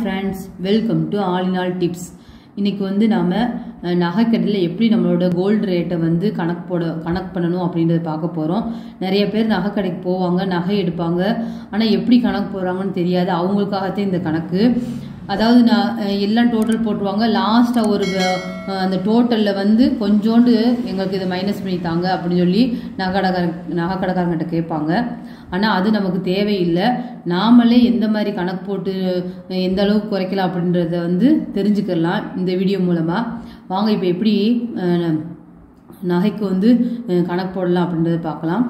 friends welcome to all in all tips இன்னைக்கு வந்து நாம் நகைக்கடையில் எப்படி நம்மளோட கோல்டு ரேட்டை வந்து கணக்கு போட கணக்கு பண்ணணும் அப்படின்றத பார்க்க போகிறோம் நிறைய பேர் நகைக்கடைக்கு போவாங்க நகை எடுப்பாங்க ஆனால் எப்படி கணக்கு போடுறாங்கன்னு தெரியாது அவங்களுக்காகத்தான் இந்த கணக்கு அதாவது நான் அஹ், எல்லாம் டோட்டல் போட்டுருவாங்க லாஸ்ட்டாக ஒரு அஹ், அந்த டோட்டலில் வந்து கொஞ்சோண்டு எங்களுக்கு இதை மைனஸ் பண்ணி தாங்க அப்படின்னு சொல்லி நகைக்கடைக்கார நகைக்கடைக்காரங்கிட்ட கேட்பாங்க ஆனால் அது நமக்கு தேவையில்லை நாமளே எந்த மாதிரி கணக்கு போட்டு அஹ், எந்த அளவுக்கு குறைக்கலாம் அப்படின்றத வந்து தெரிஞ்சுக்கலாம் இந்த வீடியோ மூலமாக வாங்க இப்போ எப்படி அஹ், நகைக்கு வந்து அஹ், கணக்கு போடலாம் அப்படின்றத பார்க்கலாம்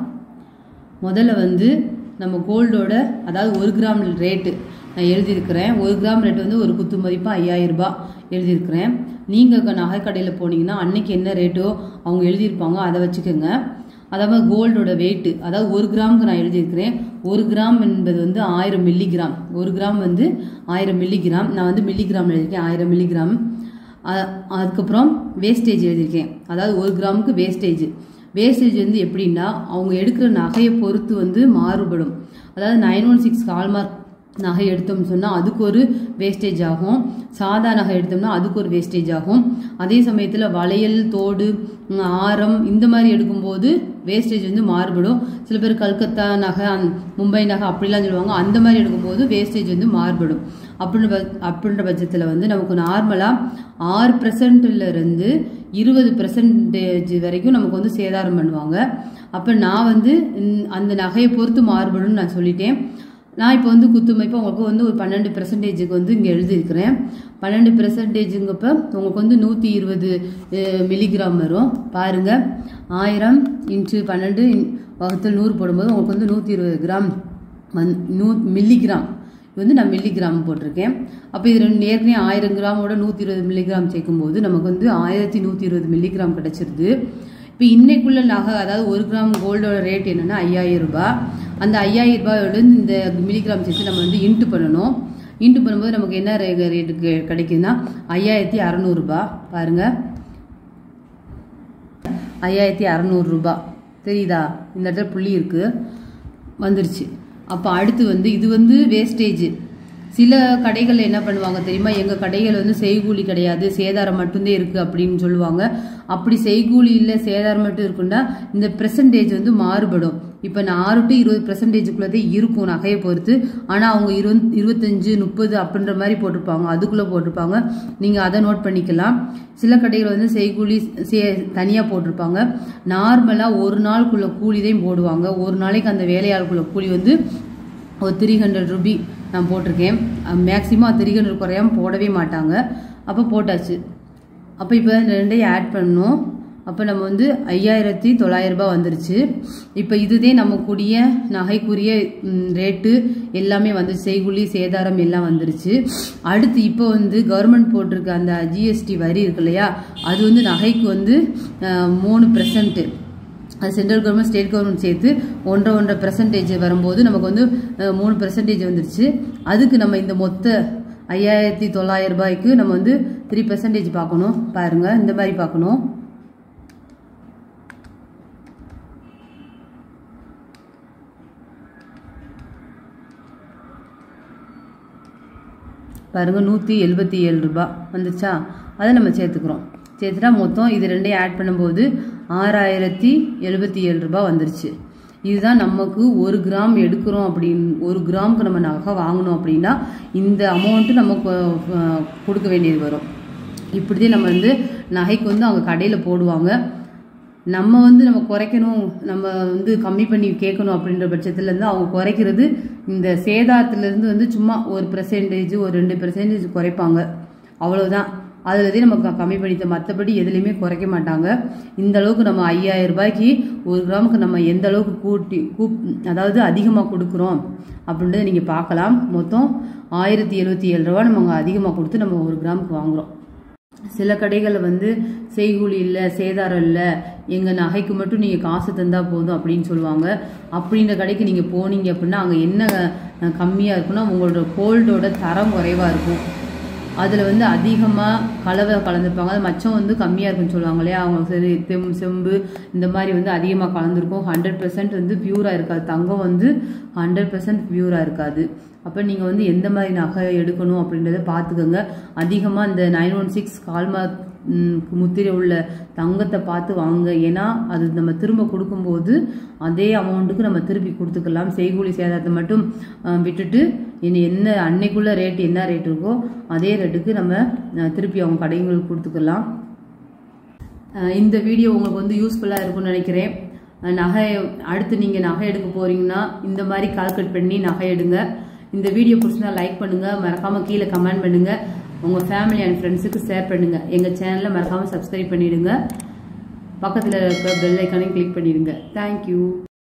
முதல்ல வந்து நம்ம கோல்டோட அதாவது ஒரு கிராம் ரேட்டு நான் எழுதியிருக்கிறேன் ஒரு கிராம் ரேட் வந்து ஒரு குத்து மதிப்பு ஐயாயிரம் ரூபாய் எழுதியிருக்கிறேன் நீங்கள் நகை கடையில் போனீங்கன்னா அன்னைக்கு என்ன ரேட்டோ அவங்க எழுதியிருப்பாங்க அதை வச்சுக்கோங்க அதாவது கோல்டோட வெயிட்டு அதாவது ஒரு கிராமுக்கு நான் எழுதியிருக்கிறேன் ஒரு கிராம் என்பது வந்து ஆயிரம் மில்லிகிராம் ஒரு கிராம் வந்து ஆயிரம் மில்லிகிராம் நான் வந்து மில்லிகிராம் எழுதியிருக்கேன் ஆயிரம் மில்லிகிராம் அ- அதுக்கப்புறம் வேஸ்டேஜ் எழுதியிருக்கேன் அதாவது ஒரு கிராமுக்கு வேஸ்டேஜ் வேஸ்டேஜ் வந்து எப்படின்னா அவங்க எடுக்கிற நகையை பொறுத்து வந்து மாறுபடும் அதாவது நைன் ஒன் சிக்ஸ் ஹால்மார்க் நகை எடுத்தோம்னு சொன்னால் அதுக்கு ஒரு வேஸ்டேஜ் ஆகும் சாதா நகை எடுத்தோம்னா அதுக்கு ஒரு வேஸ்டேஜ் ஆகும் அதே சமயத்தில் வளையல் தோடு ம், ஆரம் இந்த மாதிரி எடுக்கும்போது வேஸ்டேஜ் வந்து மாறுபடும் சில பேர் கல்கத்தா நகை அந்த மும்பை நகை அப்படிலாம் சொல்லுவாங்க அந்த மாதிரி எடுக்கும்போது வேஸ்டேஜ் வந்து மாறுபடும் அப்படின்ற பட்ச- அப்படின்ற பட்சத்தில் வந்து நமக்கு நார்மலாக ஆறு பெர்சன்ட்ல இருந்து இருபது பெர்சன்டேஜ் வரைக்கும் நமக்கு வந்து சேதாரம் பண்ணுவாங்க அப்போ நான் வந்து இந்த- அந்த நகையை பொறுத்து மாறுபடும்னு நான் சொல்லிட்டேன் நான் இப்போ வந்து குத்துமைப்போ உங்களுக்கு வந்து ஒரு பன்னெண்டு பெர்சன்டேஜுக்கு வந்து இங்கே எழுதியிருக்கிறேன் பன்னெண்டு பெர்சன்டேஜுங்கப்போ உங்களுக்கு வந்து நூற்றி இருபது மில்லிகிராம் வரும் பாருங்கள் ஆயிரம் இன்ச்சு பன்னெண்டு இன்- வகுத்தல் நூறு போடும்போது உங்களுக்கு வந்து நூற்றி இருபது கிராம் வந் நூ மில்லிகிராம் இது வந்து நான் மில்லிகிராம் போட்டிருக்கேன் அப்போ இது ரெண்டு ஏற்கனவே ஆயிரம் கிராமோட நூற்றி இருபது மில்லிகிராம் சேர்க்கும்போது நமக்கு வந்து ஆயிரத்தி நூற்றி இருபது மில்லிகிராம் கிடச்சிருது இப்போ இன்னைக்குள்ள நகை அதாவது ஒரு கிராம் கோல்டோட ரேட் என்னன்னா ஐயாயிரம் ரூபாய் அந்த ஐயாயிரம் ரூபாயோட இந்த மில்லிகிராம் சேர்த்து நம்ம வந்து இன்ட்டு பண்ணணும் இன்ட்டு பண்ணும்போது நமக்கு என்ன ரே- ரேட்டுக்கு கிடைக்குதுன்னா ஐயாயிரத்தி அறநூறுபா பாருங்க ஐயாயிரத்தி அறநூறுரூபா தெரியுதா இந்த இடத்துல புள்ளி இருக்கு வந்துருச்சு அப்போ அடுத்து வந்து இது வந்து வேஸ்டேஜ் சில கடைகள் என்ன பண்ணுவாங்க தெரியுமா எங்கள் கடைகள் வந்து செய்கூலி கிடையாது சேதாரம் மட்டும்தான் இருக்குது அப்படின்னு சொல்லுவாங்க அப்படி செய்கூலி இல்லை சேதாரம் மட்டும் இருக்குன்னா இந்த பெர்சன்டேஜ் வந்து மாறுபடும் இப்போ நான் ஆறு டு இருபது பெர்சன்டேஜுக்குள்ளதே இருக்கும் நகையை பொறுத்து ஆனால் அவங்க இருபத் இருபத்தஞ்சு முப்பது அப்படின்ற மாதிரி போட்டிருப்பாங்க அதுக்குள்ளே போட்டிருப்பாங்க நீங்கள் அதை நோட் பண்ணிக்கலாம் சில கடைகள் வந்து செய்கூலி சே தனியாக போட்டிருப்பாங்க நார்மலாக ஒரு நாளுக்குள்ள கூலி தான் போடுவாங்க ஒரு நாளைக்கு அந்த வேலையாளுக்குள்ள கூலி வந்து ஒரு த்ரீ ஹண்ட்ரட் ருபி நான் போட்டிருக்கேன் மேக்ஸிமம் த்ரீ ஹண்ட்ரட் குறையாம போடவே மாட்டாங்க அப்போ போட்டாச்சு அப்போ இப்போ இந்த ரெண்டையும் ஆட் பண்ணணும் அப்போ நம்ம வந்து ஐயாயிரத்தி தொள்ளாயிரம் ரூபாய் வந்துருச்சு இப்போ இதுதே நமக்குரிய நகைக்குரிய ம், ரேட்டு எல்லாமே வந்து செய்குலி சேதாரம் எல்லாம் வந்துருச்சு அடுத்து இப்போ வந்து கவர்மெண்ட் போட்டிருக்க அந்த ஜிஎஸ்டி வரி இருக்கு இல்லையா அது வந்து நகைக்கு வந்து அஹ், மூணு பெர்சன்ட்டு அது சென்ட்ரல் கவர்மெண்ட் ஸ்டேட் கவர்மெண்ட் சேர்த்து ஒன்றரை ஒன்றரை பெர்சன்டேஜ் வரும்போது நமக்கு வந்து அஹ், மூணு பெர்சன்டேஜ் வந்துருச்சு அதுக்கு நம்ம இந்த மொத்த ஐயாயிரத்தி தொள்ளாயிரம் ரூபாய்க்கு நம்ம வந்து த்ரீ பெர்சன்டேஜ் பார்க்கணும் பாருங்க இந்த மாதிரி பார்க்கணும் பாருங்க நூற்றி எழுபத்தி ஏழு ரூபாய் வந்துச்சா அதை நம்ம சேர்த்துக்கிறோம் சேர்த்துட்டா மொத்தம் இது ரெண்டையும் ஆட் பண்ணும்போது ஆறாயிரத்தி எழுபத்தி ஏழு ரூபாய் வந்துருச்சு இதுதான் நமக்கு ஒரு கிராம் எடுக்கிறோம் அப்படின்னு ஒரு கிராமுக்கு நம்ம நகை வாங்கணும் அப்படின்னா இந்த அமௌண்ட்டு நமக்கு அஹ், கொடுக்க வேண்டியது வரும் இப்படிதான் நம்ம வந்து நகைக்கு வந்து அவங்க கடையில் போடுவாங்க நம்ம வந்து நம்ம குறைக்கணும் நம்ம வந்து கம்மி பண்ணி கேட்கணும் அப்படின்ற பட்சத்துல இருந்து அவங்க குறைக்கிறது இந்த சேதாரத்துலேருந்து வந்து சும்மா ஒரு பெர்சன்டேஜ் ஒரு ரெண்டு பெர்சன்டேஜ் குறைப்பாங்க அவ்வளவுதான் அதில் தான் நம்ம க- கம்மி பண்ணித்த மற்றபடி எதுலேயுமே குறைக்க மாட்டாங்க இந்த அளவுக்கு நம்ம ஐயாயிரம் ரூபாய்க்கு ஒரு கிராமுக்கு நம்ம எந்த அளவுக்கு கூட்டி கூப் அதாவது அதிகமாக கொடுக்குறோம் அப்படின்றத நீங்கள் பார்க்கலாம் மொத்தம் ஆயிரத்தி எழுபத்தி ஏழு ரூபா நம்ம அங்கே அதிகமாக கொடுத்து நம்ம ஒரு கிராமுக்கு வாங்குறோம் சில கடைகளில் வந்து செய்கூலி இல்லை சேதாரம் இல்லை எங்கள் நகைக்கு மட்டும் நீங்கள் காசு தந்தா போதும் அப்படின்னு சொல்லுவாங்க அப்படின்ற கடைக்கு நீங்கள் போனீங்க அப்படின்னா அங்கே என்ன அஹ், கம்மியாக இருக்குன்னா உங்களோட கோல்டோட தரம் குறைவாக இருக்கும் அதில் வந்து அதிகமாக கலவை கலந்துருப்பாங்க அது மச்சம் வந்து கம்மியாக இருக்குன்னு சொல்லுவாங்க இல்லையா அவங்க சரி தெம் செம்பு இந்த மாதிரி வந்து அதிகமாக கலந்துருக்கும் ஹண்ட்ரட் வந்து பியூராக இருக்காது தங்கம் வந்து ஹண்ட்ரட் பர்சன்ட் பியூராக இருக்காது அப்போ நீங்கள் வந்து எந்த மாதிரி நகை எடுக்கணும் அப்படின்றத பார்த்துக்கோங்க அதிகமாக இந்த நைன் ஒன் சிக்ஸ் கால்மார்க் முத்திரை உள்ள தங்கத்தை பார்த்து வாங்க ஏன்னா அது நம்ம திரும்ப கொடுக்கும்போது அதே அமௌண்ட்டுக்கு நம்ம திருப்பி கொடுத்துக்கலாம் செய்கூலி சேதாரத்தை மட்டும் அஹ், விட்டுட்டு இனி என்ன அன்னைக்குள்ள ரேட் என்ன ரேட் இருக்கோ அதே ரேட்டுக்கு நம்ம அஹ், திருப்பி அவங்க கடைங்களுக்கு கொடுத்துக்கலாம் அஹ் இந்த வீடியோ உங்களுக்கு வந்து யூஸ்ஃபுல்லாக இருக்கும்னு நினைக்கிறேன் அஹ் நகை அடுத்து நீங்கள் நகை எடுக்க போறீங்கன்னா இந்த மாதிரி கால்குலேட் பண்ணி நகை எடுங்க இந்த வீடியோ பிடிச்சிருந்தா லைக் பண்ணுங்கள் மறக்காமல் கீழே கமெண்ட் பண்ணுங்கள் உங்கள் ஃபேமிலி அண்ட் ஃப்ரெண்ட்ஸுக்கு ஷேர் பண்ணுங்கள் எங்கள் சேனலை மறக்காமல் சப்ஸ்கிரைப் பண்ணிடுங்க பக்கத்தில் இருக்க பெல் ஐக்கானையும் கிளிக் பண்ணிடுங்க தேங்க்யூ